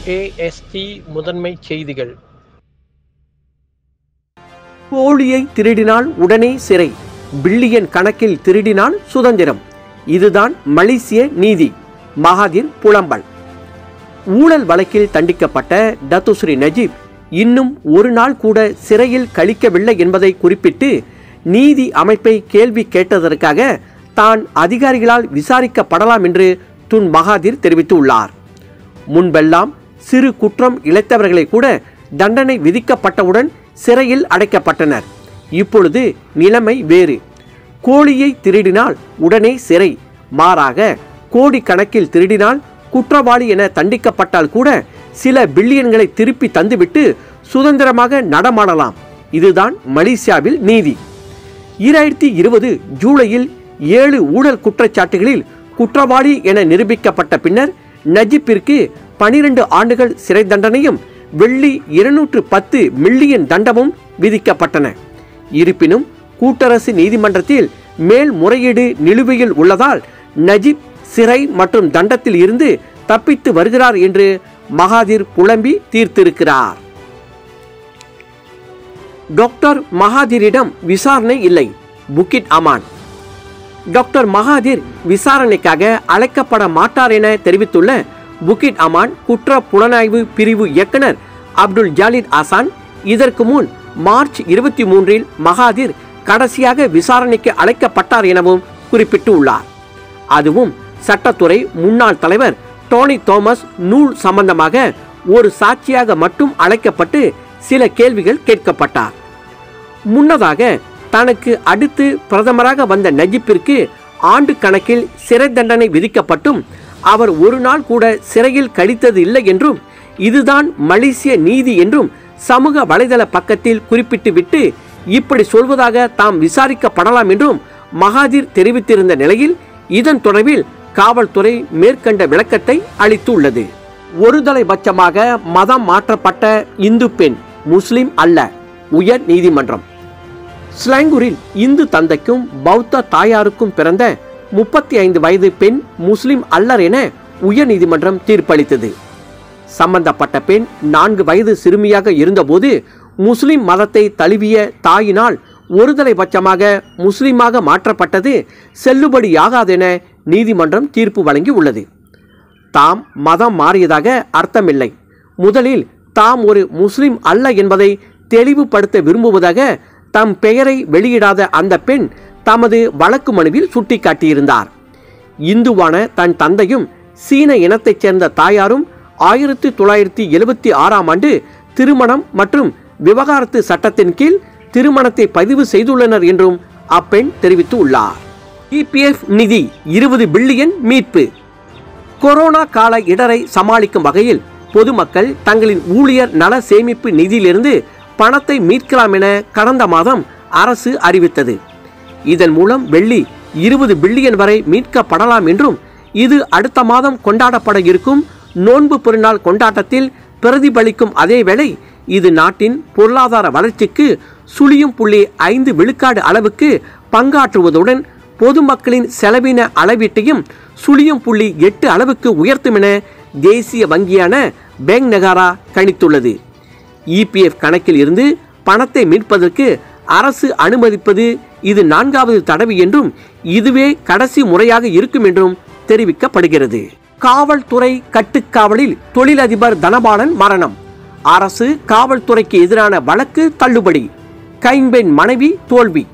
AST முதன்மைச் செய்திகள் கோழியை திருடினால் உடனே சிறை பில்லியன் கணக்கில் திருடினால் சுதந்திரம் இதுதான் மலேசிய நீதி மகாதீர் புலம்பல் ஊழல் வழக்கில் தண்டிக்கப்பட்ட டத்துஸ்ரீ நஜீப் இன்னும் ஒரு நாள் கூட சிறையில் கழிக்கவில்லை என்பதை குறிப்பிட்டு நீதி அமைப்பை கேள்வி கேட்டதற்காக தான் அதிகாரிகளால் விசாரிக்கப்படலாம் என்று துன் மகாதீர் தெரிவித்துள்ளார் முன்பெல்லாம் சிறு குற்றம் இழைத்தவர்களை கூட தண்டனை விதிக்கப்பட்டவுடன் சிறையில் அடைக்கப்பட்டனர் இப்பொழுது நிலைமை வேறு கோழியை திருடினால் உடனே சிறை மாறாக கோடி கணக்கில் திருடினால் குற்றவாளி என தண்டிக்கப்பட்டால் கூட சில பில்லியன்களை திருப்பி தந்துவிட்டு சுதந்திரமாக நடமாடலாம் இதுதான் மலேசியாவில் நீதி ஈராயிரத்தி இருபது ஜூலையில் ஏழு ஊழல் குற்றச்சாட்டுகளில் குற்றவாளி என நிரூபிக்கப்பட்ட பின்னர் நஜீப்பிற்கு பனிரெண்டு ஆண்டுகள் சிறை தண்டனையும் வெள்ளி இருநூற்று பத்து மில்லியன் தண்டமும் விதிக்கப்பட்டன இருப்பினும் கூட்டரசு நீதிமன்றத்தில் மேல்முறையீடு நிலுவையில் உள்ளதால் நஜீப் சிறை மற்றும் தண்டத்தில் இருந்து தப்பித்து வருகிறார் என்று மகாதீர் புலம்பி தீர்த்திருக்கிறார் டாக்டர் மகாதீரிடம் விசாரணை இல்லை புக்கிட் அமான் டாக்டர் மகாதீர் விசாரணைக்காக அழைக்கப்பட மாட்டார் என தெரிவித்துள்ள புக்கிட் அமான் குற்ற புலனாய்வு பிரிவு இயக்குனர் அப்துல் ஜாலித் ஆசான் இதற்கு முன் மார்ச் இருபத்தி மூன்றில் மகாதீர் கடைசியாக விசாரணைக்கு அழைக்கப்பட்டார் எனவும் குறிப்பிட்டு உள்ளார் அதுவும் சட்டத்துறை முன்னாள் தலைவர் டோனி தோமஸ் நூல் சம்பந்தமாக ஒரு சாட்சியாக மட்டும் அழைக்கப்பட்டு சில கேள்விகள் கேட்கப்பட்டார் முன்னதாக தனக்கு அடுத்து பிரதமராக வந்த நஜீப்பிற்கு ஆண்டு கணக்கில் சிறை தண்டனை விதிக்கப்பட்டும் அவர் ஒரு நாள் கூட சிறையில் கழித்தது இல்லை என்றும் இதுதான் மலேசிய நீதி என்றும் சமூக வலைதள பக்கத்தில் குறிப்பிட்டுவிட்டு இப்படி சொல்வதாக தாம் விசாரிக்கப்படலாம் என்றும் மகாதீர் தெரிவித்திருந்த நிலையில் இதன் தொடர்பில் காவல்துறை மேற்கண்ட விளக்கத்தை அளித்துள்ளது ஒருதலைபட்சமாக மதம் மாற்றப்பட்ட இந்து பெண் முஸ்லிம் அல்ல உயர் நீதிமன்றம் ஸ்லாங்கூரில் இந்து தந்தைக்கும் பௌத்த தாயாருக்கும் பிறந்த முப்பத்தி ஐந்து வயது பெண் முஸ்லிம் அல்லர் என உயர்நீதிமன்றம் தீர்ப்பளித்தது சம்பந்தப்பட்ட பெண் நான்கு வயது சிறுமியாக இருந்தபோது முஸ்லிம் மதத்தை தழுவிய தாயினால் ஒருதலைபட்சமாக முஸ்லிமாக மாற்றப்பட்டது செல்லுபடியாகாதென நீதிமன்றம் தீர்ப்பு வழங்கி உள்ளது தாம் மதம் மாறியதாக அர்த்தமில்லை முதலில் தாம் ஒரு முஸ்லிம் அல்ல என்பதை தெளிவுபடுத்த விரும்புவதாக தம் பெயரை வெளியிடாத அந்த பெண் தமது வழக்கு மனுவில் சுட்டிக்காட்டியிருந்தார் இந்துவான தன் தந்தையும் சீன இனத்தைச் சேர்ந்த தாயாரும் ஆயிரத்தி தொள்ளாயிரத்தி எழுபத்தி ஆறாம் ஆண்டு திருமணம் மற்றும் விவகாரத்து சட்டத்தின் கீழ் திருமணத்தை பதிவு செய்துள்ளனர் என்றும் அப்பெண் தெரிவித்து உள்ளார் இபிஎஃப் நிதி இருபது பில்லியன் மீட்பு கொரோனா கால இடரை சமாளிக்கும் வகையில் பொதுமக்கள் தங்களின் ஊழியர் நல சேமிப்பு நிதியிலிருந்து பணத்தை மீட்கலாம் என கடந்த மாதம் அரசு அறிவித்தது இதன் மூலம் வெள்ளி இருபது பில்லியன் வரை மீட்கப்படலாம் என்றும் இது அடுத்த மாதம் கொண்டாடப்பட இருக்கும் நோன்பு பெருநாள் கொண்டாட்டத்தில் பிரதிபலிக்கும் அதேவேளை இது நாட்டின் பொருளாதார வளர்ச்சிக்கு சுழியும் புள்ளி ஐந்து விழுக்காடு அளவுக்கு பங்காற்றுவதுடன் பொதுமக்களின் செலவின அளவீட்டையும் சுழியும் புள்ளி எட்டு அளவுக்கு உயர்த்தும் என தேசிய வங்கியான பேங்க் நகாரா கணித்துள்ளது இபிஎஃப் கணக்கில் இருந்து பணத்தை மீட்பதற்கு அரசு அனுமதிப்பது இது நான்காவது தடவை என்றும் இதுவே கடைசி முறையாக இருக்கும் என்றும் தெரிவிக்கப்படுகிறது காவல்துறை கட்டுக்காவலில் தொழிலதிபர் தனபாலன் மரணம் அரசு காவல்துறைக்கு எதிரான வழக்கு தள்ளுபடி கைம்பெண் மனைவி தோல்வி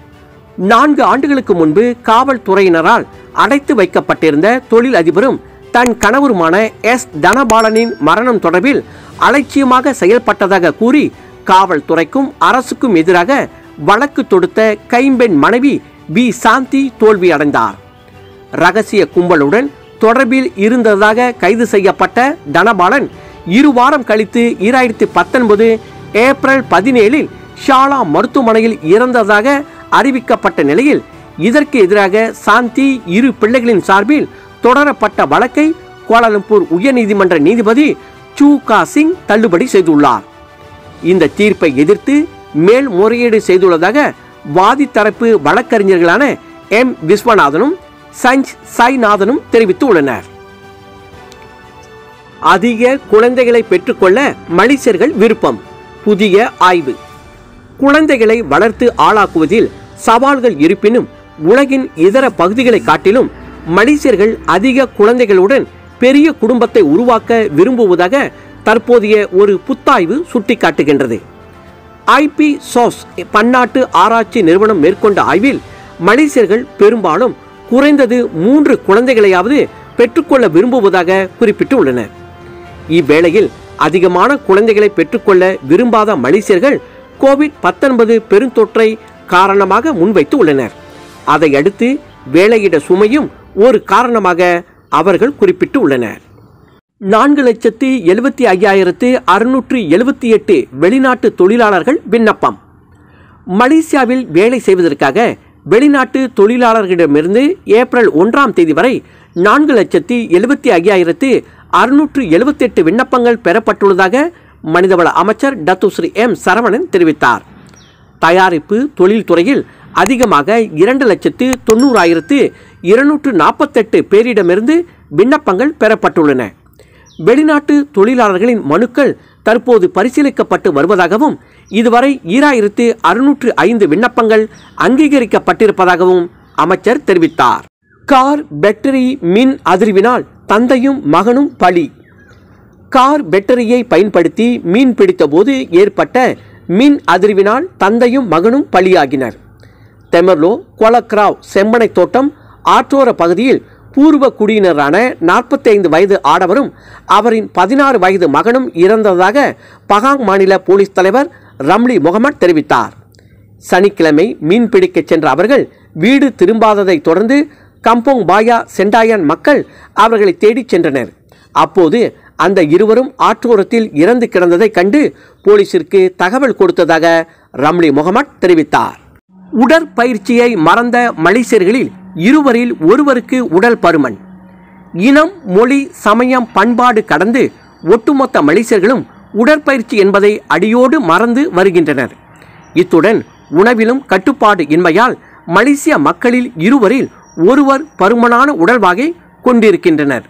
நான்கு ஆண்டுகளுக்கு முன்பு காவல்துறையினரால் அடைத்து வைக்கப்பட்டிருந்த தொழில் அதிபரும் தன் கணவருமான எஸ் தனபாலனின் மரணம் தொடர்பில் அலட்சியமாக செயல்பட்டதாக கூறி காவல்துறைக்கும் அரசுக்கும் எதிராக வழக்கு தொடுத்த கைம்பெண் மனைவி பி சாந்தி தோல்வி அடைந்தார் ரகசிய கும்பலுடன் தொடர்பில் இருந்ததாக கைது செய்யப்பட்ட தனபாலன் இரு வாரம் கழித்து ஈராயிரத்தி பத்தொன்பது ஏப்ரல் பதினேழில் ஷாலா மருத்துவமனையில் இறந்ததாக அறிவிக்கப்பட்ட நிலையில் இதற்கு எதிராக சாந்தி இரு பிள்ளைகளின் சார்பில் தொடரப்பட்ட வழக்கை கோலாலம்பூர் உயர்நீதிமன்ற நீதிபதி சூ கா சிங் தள்ளுபடி செய்துள்ளார் இந்த தீர்ப்பை எதிர்த்து மேல்முறையீடு செய்துள்ளதாக வாதி தரப்பு வழக்கறிஞர்களான எம் விஸ்வநாதனும் சஞ்ச் சாய்நாதனும் தெரிவித்து உள்ளனர் அதிக குழந்தைகளை பெற்றுக்கொள்ள மலேசியர்கள் விருப்பம் புதிய ஆய்வு குழந்தைகளை வளர்த்து ஆளாக்குவதில் சவால்கள் இருப்பினும் உலகின் இதர பகுதிகளை காட்டிலும் மலேசியர்கள் அதிக குழந்தைகளுடன் பெரிய குடும்பத்தை உருவாக்க விரும்புவதாக தற்போதைய ஒரு புத்தாய்வு சுட்டிக்காட்டுகின்றது ஐபி சோஸ் பன்னாட்டு ஆராய்ச்சி நிறுவனம் மேற்கொண்ட ஆய்வில் மலேசியர்கள் பெரும்பாலும் குறைந்தது மூன்று குழந்தைகளையாவது பெற்றுக்கொள்ள விரும்புவதாக குறிப்பிட்டுள்ளனர் இவ்வேளையில் அதிகமான குழந்தைகளை பெற்றுக்கொள்ள விரும்பாத மலேசியர்கள் கோவிட் பத்தொன்பது பெருந்தொற்றை காரணமாக முன்வைத்து உள்ளனர் அதையடுத்து வேலையிட சுமையும் ஒரு காரணமாக அவர்கள் குறிப்பிட்டு உள்ளனர் நான்கு லட்சத்தி எழுபத்தி ஐயாயிரத்து அறுநூற்று எழுபத்தி எட்டு வெளிநாட்டு தொழிலாளர்கள் விண்ணப்பம் மலேசியாவில் வேலை செய்வதற்காக வெளிநாட்டு தொழிலாளர்களிடமிருந்து ஏப்ரல் ஒன்றாம் தேதி வரை நான்கு லட்சத்தி எழுபத்தி ஐயாயிரத்து அறுநூற்று எழுபத்தெட்டு விண்ணப்பங்கள் பெறப்பட்டுள்ளதாக மனிதவள அமைச்சர் டத்துஸ்ரீ எம் சரவணன் தெரிவித்தார் தயாரிப்பு தொழில்துறையில் அதிகமாக இரண்டு லட்சத்து தொண்ணூறாயிரத்து இருநூற்று நாற்பத்தெட்டு பேரிடமிருந்து விண்ணப்பங்கள் பெறப்பட்டுள்ளன வெளிநாட்டு தொழிலாளர்களின் மனுக்கள் தற்போது பரிசீலிக்கப்பட்டு வருவதாகவும் இதுவரை ஈராயிரத்து அறுநூற்று ஐந்து விண்ணப்பங்கள் அங்கீகரிக்கப்பட்டிருப்பதாகவும் அமைச்சர் தெரிவித்தார் கார் பேட்டரி மின் அதிர்வினால் தந்தையும் மகனும் பலி கார் பேட்டரியை பயன்படுத்தி மீன் பிடித்தபோது ஏற்பட்ட மின் அதிர்வினால் தந்தையும் மகனும் பலியாகினர் தெமர்லோ கொலக்ராவ் செம்மனை தோட்டம் ஆற்றோர பகுதியில் பூர்வ குடியினரான 45 வயது ஆடவரும் அவரின் பதினாறு வயது மகனும் இறந்ததாக பகாங் மாநில போலீஸ் தலைவர் ரம்லி முகமட் தெரிவித்தார் சனிக்கிழமை மீன் பிடிக்கச் சென்ற அவர்கள் வீடு திரும்பாததைத் தொடர்ந்து கம்போங் பாயா செண்டாயன் மக்கள் அவர்களை தேடிச் சென்றனர் அப்போது அந்த இருவரும் ஆற்றோரத்தில் இறந்து கிடந்ததைக் கண்டு போலீசிற்கு தகவல் கொடுத்ததாக ரம்லி முகமட் தெரிவித்தார் உடற்பயிற்சியை மறந்த மலேசியர்களில் இருவரில் ஒருவருக்கு உடல் பருமன் இனம் மொழி சமயம் பண்பாடு கடந்து ஒட்டுமொத்த மலேசியர்களும் உடற்பயிற்சி என்பதை அடியோடு மறந்து வருகின்றனர் இத்துடன் உணவிலும் கட்டுப்பாடு இன்மையால் மலேசிய மக்களில் இருவரில் ஒருவர் பருமனான உடல்வாகை கொண்டிருக்கின்றனர்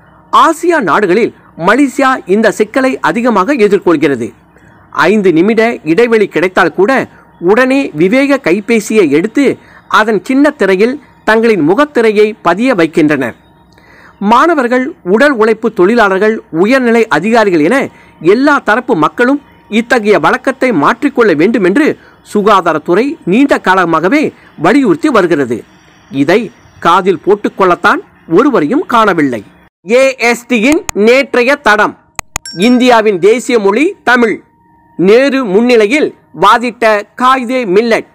ஆசியா நாடுகளில் மலேசியா இந்த சிக்கலை அதிகமாக எதிர்கொள்கிறது ஐந்து நிமிட இடைவெளி கிடைத்தால் கூட உடனே விவேக கைபேசியை எடுத்து அதன் சின்ன திரையில் தங்களின் முகத்திரையை பதிய வைக்கின்றனர் மாணவர்கள் உடல் உழைப்பு தொழிலாளர்கள் உயர்நிலை அதிகாரிகள் என எல்லா தரப்பு மக்களும் இத்தகைய வழக்கத்தை மாற்றிக்கொள்ள வேண்டும் என்று சுகாதாரத்துறை நீண்ட காலமாகவே வலியுறுத்தி வருகிறது இதை காதில் போட்டுக்கொள்ளத்தான் ஒருவரையும் காணவில்லை ஏஎஸ்டியின் நேற்றைய தடம் இந்தியாவின் தேசிய மொழி தமிழ் நேரு முன்னிலையில் வாதிட்ட காய்தே மில்லட்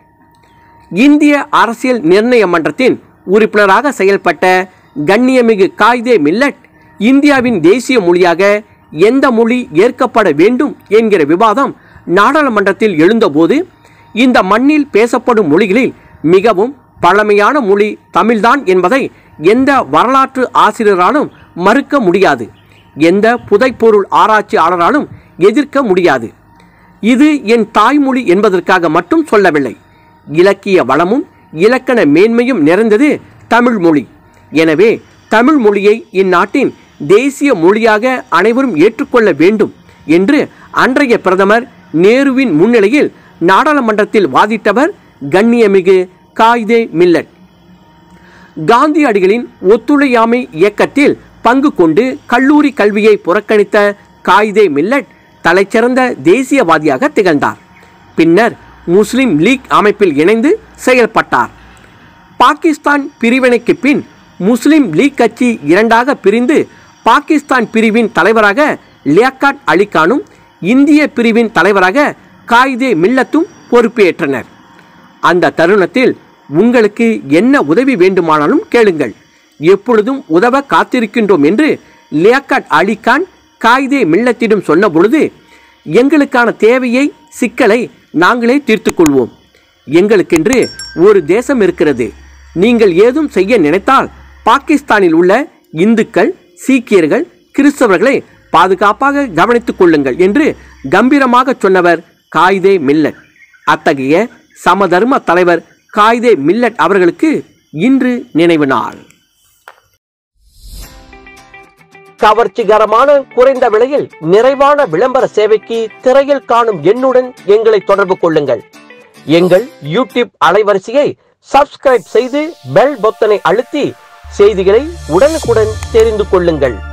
இந்திய அரசியல் நிர்ணய மன்றத்தின் உறுப்பினராக செயல்பட்ட கண்ணியமிகு காய்தே மில்லட் இந்தியாவின் தேசிய மொழியாக எந்த மொழி ஏற்கப்பட வேண்டும் என்கிற விவாதம் நாடாளுமன்றத்தில் எழுந்தபோது இந்த மண்ணில் பேசப்படும் மொழிகளில் மிகவும் பழமையான மொழி தமிழ்தான் என்பதை எந்த வரலாற்று ஆசிரியராலும் மறுக்க முடியாது எந்த புதைப்பொருள் ஆராய்ச்சியாளராலும் எதிர்க்க முடியாது இது என் தாய்மொழி என்பதற்காக மட்டும் சொல்லவில்லை இலக்கிய வளமும் இலக்கண மேன்மையும் நிறைந்தது தமிழ் மொழி எனவே தமிழ் மொழியை இந்நாட்டின் தேசிய மொழியாக அனைவரும் ஏற்றுக்கொள்ள வேண்டும் என்று அன்றைய பிரதமர் நேருவின் முன்னிலையில் நாடாளுமன்றத்தில் வாதிட்டவர் கண்ணியமிகு காய்தே மில்லட் காந்தியடிகளின் ஒத்துழையாமை இயக்கத்தில் பங்கு கொண்டு கல்லூரி கல்வியை புறக்கணித்த காயிதே மில்லட் தலைச்சிறந்த தேசியவாதியாக திகழ்ந்தார் பின்னர் முஸ்லிம் லீக் அமைப்பில் இணைந்து செயல்பட்டார் பாகிஸ்தான் பிரிவினைக்கு பின் முஸ்லிம் லீக் கட்சி இரண்டாக பிரிந்து பாகிஸ்தான் பிரிவின் தலைவராக லியாக்காட் அலிகானும் இந்திய பிரிவின் தலைவராக காயிதே மில்லத்தும் பொறுப்பேற்றனர் அந்த தருணத்தில் உங்களுக்கு என்ன உதவி வேண்டுமானாலும் கேளுங்கள் எப்பொழுதும் உதவ காத்திருக்கின்றோம் என்று லியாக்கட் அலிகான் காயிதே மில்லத்திடம் சொன்ன பொழுது எங்களுக்கான தேவையை சிக்கலை நாங்களே தீர்த்துக் கொள்வோம் எங்களுக்கென்று ஒரு தேசம் இருக்கிறது நீங்கள் ஏதும் செய்ய நினைத்தால் பாகிஸ்தானில் உள்ள இந்துக்கள் சீக்கியர்கள் கிறிஸ்தவர்களை பாதுகாப்பாக கவனித்துக் கொள்ளுங்கள் என்று கம்பீரமாக சொன்னவர் காயிதே மில்லட் அத்தகைய சமதர்ம தலைவர் காயிதே மில்லட் அவர்களுக்கு இன்று நினைவு நாள் கவர்ச்சிகரமான குறைந்த விலையில் நிறைவான விளம்பர சேவைக்கு திரையில் காணும் எண்ணுடன் எங்களை தொடர்பு கொள்ளுங்கள் எங்கள் யூடியூப் அலைவரிசையை சப்ஸ்கிரைப் செய்து பெல் பொத்தனை அழுத்தி செய்திகளை உடனுக்குடன் தெரிந்து கொள்ளுங்கள்